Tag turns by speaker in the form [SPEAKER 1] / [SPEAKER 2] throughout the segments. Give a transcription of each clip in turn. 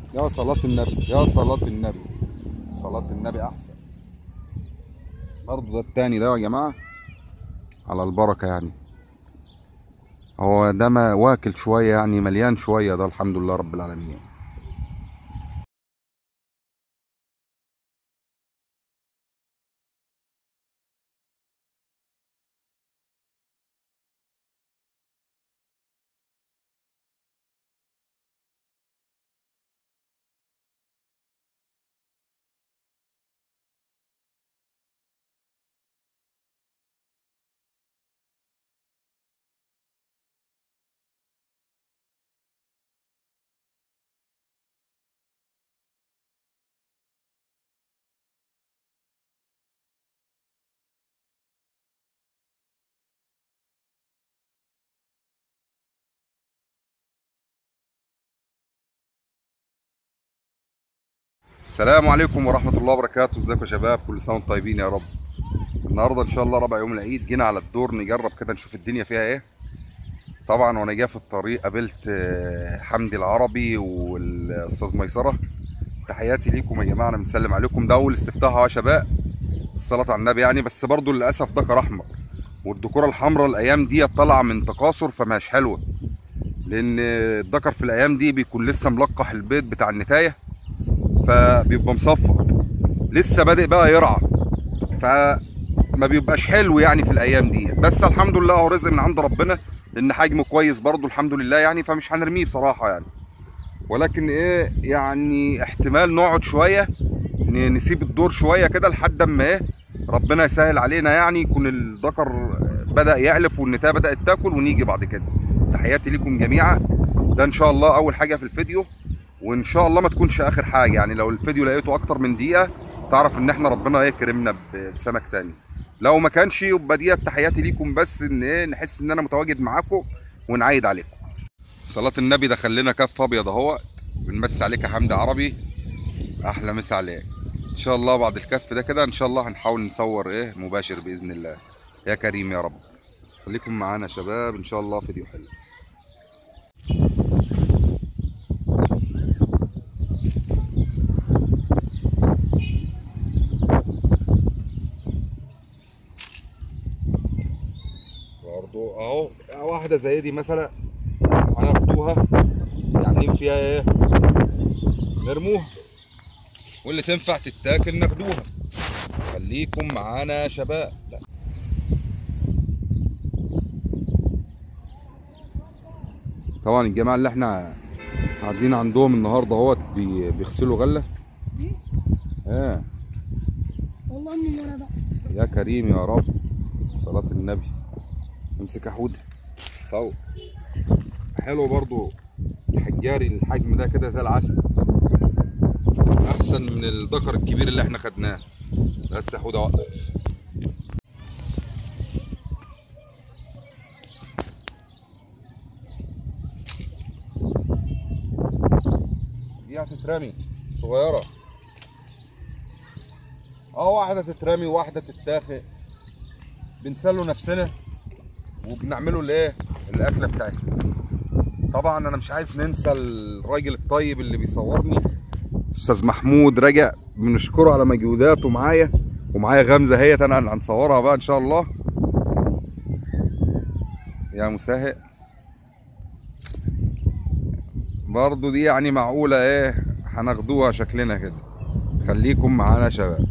[SPEAKER 1] يا صلاة النبي يا صلاة النبي صلاة النبي أحسن برضه ده التاني ده يا جماعة على البركة يعني هو ده ما واكل شوية يعني مليان شوية ده الحمد لله رب العالمين السلام عليكم ورحمة الله وبركاته ازيكم يا شباب كل سنة وانتم طيبين يا رب النهاردة ان شاء الله ربع يوم العيد جينا على الدور نجرب كده نشوف الدنيا فيها ايه طبعا وانا جاي في الطريق قابلت آه، حمدي العربي والاستاذ ميسرة تحياتي ليكم يا جماعة انا بنسلم عليكم ده اول استفتاح اهو يا شباب الصلاة على النبي يعني بس برضو للأسف دكر أحمر والدكورة الحمراء الأيام دي طالعة من تكاثر فماش حلوة لأن الدكر في الأيام دي بيكون لسه ملقح البيض بتاع النتاية فبيبقى مصفط لسه بادئ بقى يرعى فما بيبقاش حلو يعني في الايام دي بس الحمد لله هو رزق من عند ربنا ان حجمه كويس برضو الحمد لله يعني فمش هنرميه بصراحه يعني ولكن ايه يعني احتمال نقعد شويه ن- نسيب الدور شويه كده لحد اما ايه ربنا يسهل علينا يعني يكون الذكر بدا يعلف والنتايه بدات تاكل ونيجي بعد كده تحياتي لكم جميعا ده ان شاء الله اول حاجه في الفيديو وان شاء الله ما تكونش اخر حاجه يعني لو الفيديو لقيته اكتر من دقيقه تعرف ان احنا ربنا يكرمنا ب- بسمك تاني لو ما كانش يبقى ديت تحياتي ليكم بس ان ايه نحس ان انا متواجد معاكم ونعيد عليكم صلاة النبي دخل لنا كف ابيض اهو بنمسي عليك يا حمدي عربي احلى مسا عليك ان شاء الله بعد الكف ده كده ان شاء الله هنحاول نصور ايه مباشر باذن الله يا كريم يا رب خليكم معانا يا شباب ان شاء الله فيديو حلو برضو اهو واحده زي دي مثلا هناخدوها عاملين فيها ايه نرموها واللي تنفع تتاكل ناخدوها خليكم معانا يا شباب لا. طبعا الجماعه اللي احنا قاعدين عندهم النهارده اهوت بي- بيغسلوا غله اه
[SPEAKER 2] والله اني انا بقى
[SPEAKER 1] يا كريم يا رب صلاة النبي امسك يا حود صور حلو برضو الحجاري الحجم ده كده زي العسل احسن من الذكر الكبير اللي احنا خدناه بس يا حود اوقف دي هتترمي صغيره اه واحدة تترمي وواحدة تتاخد بنسلوا نفسنا وبنعمله الايه الاكله بتاعتنا طبعا انا مش عايز ننسى الراجل الطيب اللي بيصورني استاذ محمود رجع بنشكره على مجهوداته معايا ومعايا غمزه اهيت انا اللي هنصورها بقى ان شاء الله يا مساهق برضو دي يعني معقوله ايه هناخدوها شكلنا كده خليكم معانا يا شباب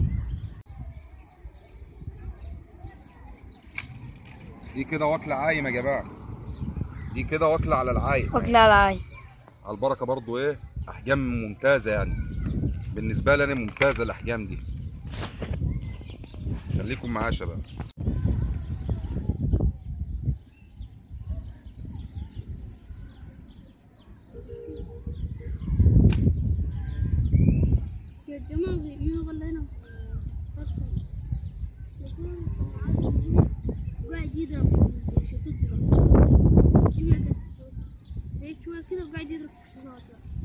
[SPEAKER 1] دي كده واكله عايم يا جماعه دي كده واكله على العايم
[SPEAKER 2] واكلة على العين
[SPEAKER 1] على البركه برضو ايه احجام ممتازه يعني بالنسبه لي انا ممتازه الاحجام دي خليكم معايا يا شباب
[SPEAKER 2] يا جماعة مين ولا هنا قاعد يضرب في الشتوت شوية كده هيك شوية كده وقاعد يضرب في الشتوت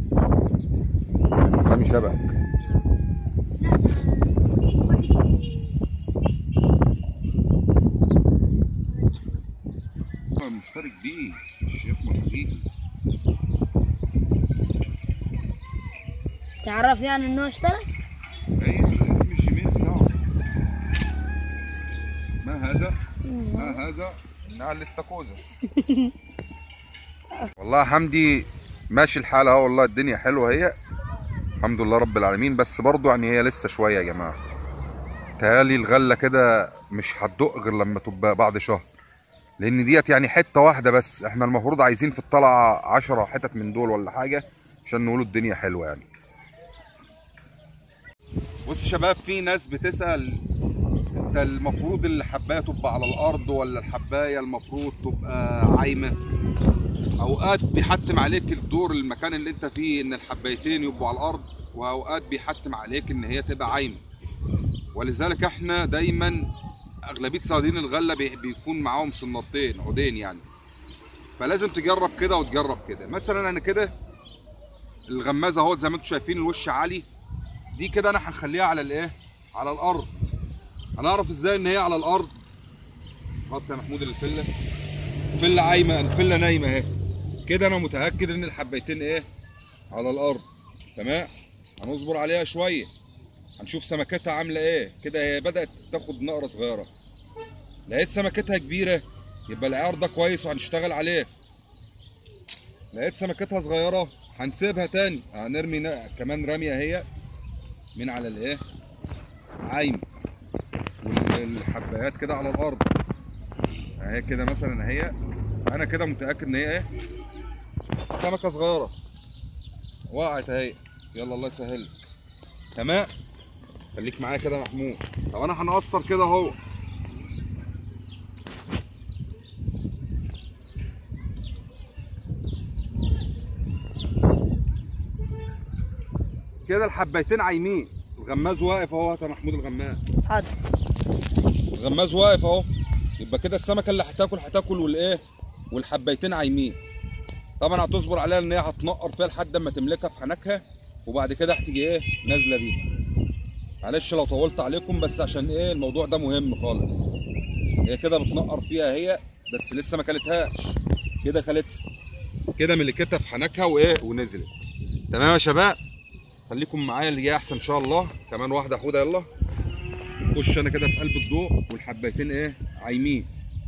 [SPEAKER 1] رامي شبك
[SPEAKER 2] لا ده واحد
[SPEAKER 1] مشترك بيه مش اسمه حقيقي
[SPEAKER 2] تعرف يعني انه اشترى؟
[SPEAKER 1] اي الاسم الجيميل بتاعه ما هذا؟ ما هذا؟ انها الاستاكوزا والله يا حمدي ماشي الحال اهو والله الدنيا حلوه هي الحمد لله رب العالمين بس برضو يعني هي لسه شويه يا جماعه تهيالي الغله كده مش هتدق غير لما تبقى بعد شهر لان ديت يعني حته واحده بس احنا المفروض عايزين في الطلعه عشرة حتت من دول ولا حاجه عشان نقولوا الدنيا حلوه يعني بص يا شباب في ناس بتسال انت المفروض الحبايه تبقى على الارض ولا الحبايه المفروض تبقى عايمه اوقات بيحتم عليك الدور المكان اللي انت فيه ان الحبايتين يبقوا على الارض واوقات بيحتم عليك ان هي تبقى عايمه ولذلك احنا دايما اغلبيه صيادين الغله بي- بيكون معاهم صنارتين عودين يعني فلازم تجرب كده وتجرب كده مثلا انا كده الغمازه اهو زي ما انتم شايفين الوش عالي دي كده انا هنخليها على الايه على الارض هنعرف ازاي ان هي على الارض حط يا محمود الفله فله عايمه الفله نايمه اهي كده انا متاكد ان الحبايتين ايه على الارض تمام هنصبر عليها شويه هنشوف سمكتها عامله ايه كده هي بدات تاخد نقره صغيره لقيت سمكتها كبيره يبقى العيار ده كويس وهنشتغل عليه لقيت سمكتها صغيره هنسيبها تاني هنرمي نا- كمان رميه هي من على الايه عايمه والحبايات كده على الارض اهي كده مثلا اهي انا كده متاكد ان هي ايه سمكه صغيره وقعت اهي يلا الله يسهل تمام خليك معايا كده يا محمود طب انا هنقصر كده اهو كده الحبايتين عايمين الغماز واقف اهو هات يا محمود الغماز
[SPEAKER 2] حاضر
[SPEAKER 1] الغماز واقف اهو يبقى كده السمكه اللي هتاكل هتاكل والايه والحبايتين عايمين طبعا هتصبر عليها ان هي هتنقر فيها لحد ما تملكها في حنكها وبعد كده هتيجي ايه نازله بيها معلش لو طولت عليكم بس عشان ايه الموضوع ده مهم خالص هي كده بتنقر فيها هي بس لسه ما كلتهاش كده كلتها كده ملكتها في حنكها وايه ونزلت تمام يا شباب خليكم معايا اللي جاي احسن ان شاء الله كمان واحده حوده يلا خش انا كده في قلب الضوء والحبايتين ايه عايمين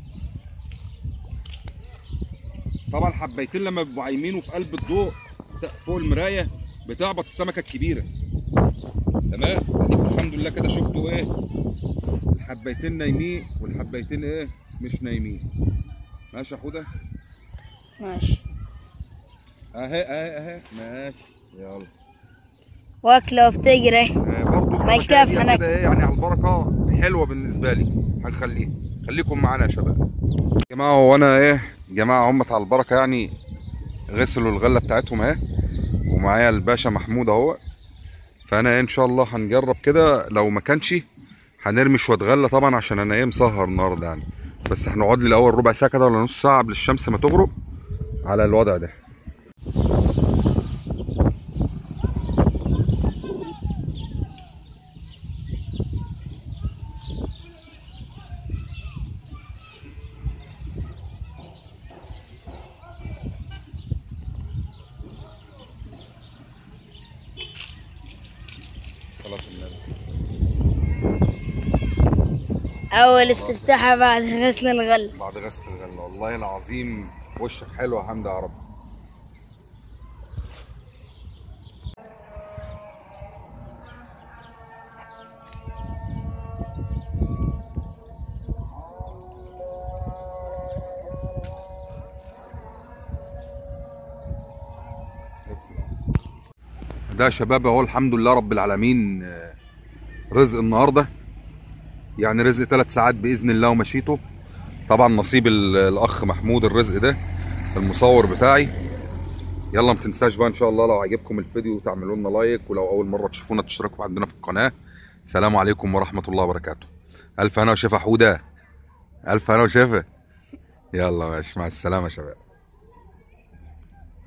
[SPEAKER 1] طبعا الحبايتين لما بيبقوا عايمين وفي قلب الضوء ت- فوق المرايه بتعبط السمكه الكبيره تمام اديكم الحمد لله كده شفتوا ايه الحبايتين نايمين والحبايتين ايه مش نايمين ماشي يا حوده
[SPEAKER 2] ماشي
[SPEAKER 1] اهي اهي اهي ماشي يلا
[SPEAKER 2] واكله وبتجري
[SPEAKER 1] آه، برضه
[SPEAKER 2] ما
[SPEAKER 1] السمكة
[SPEAKER 2] يكاف
[SPEAKER 1] دي
[SPEAKER 2] هناك.
[SPEAKER 1] كده ايه يعني على البركه حلوه بالنسبه لي هنخليها خليكم معانا يا شباب يا جماعه هو انا ايه يا جماعه هم على البركه يعني غسلوا الغله بتاعتهم اهي ومعايا الباشا محمود اهو فانا إيه ان شاء الله هنجرب كده لو ما كانش هنرمي شويه غله طبعا عشان انا ايه مسهر النهارده يعني بس هنقعد لي الاول ربع ساعه كده ولا نص ساعه قبل الشمس ما تغرب على الوضع ده صلاه النبي
[SPEAKER 2] اول استفتاحة بعد غسل الغل
[SPEAKER 1] بعد غسل الغله والله العظيم وشك حلو يا حمد يا رب ده يا شباب اهو الحمد لله رب العالمين آه، رزق النهارده يعني رزق ثلاث ساعات باذن الله ومشيته طبعا نصيب ال- الاخ محمود الرزق ده المصور بتاعي يلا ما تنساش بقى ان شاء الله لو عجبكم الفيديو تعملوا لنا لايك ولو اول مره تشوفونا تشتركوا عندنا في القناه سلام عليكم ورحمه الله وبركاته الف هنا وشفا حوده الف هنا وشفا يلا ماشي مع السلامه يا شباب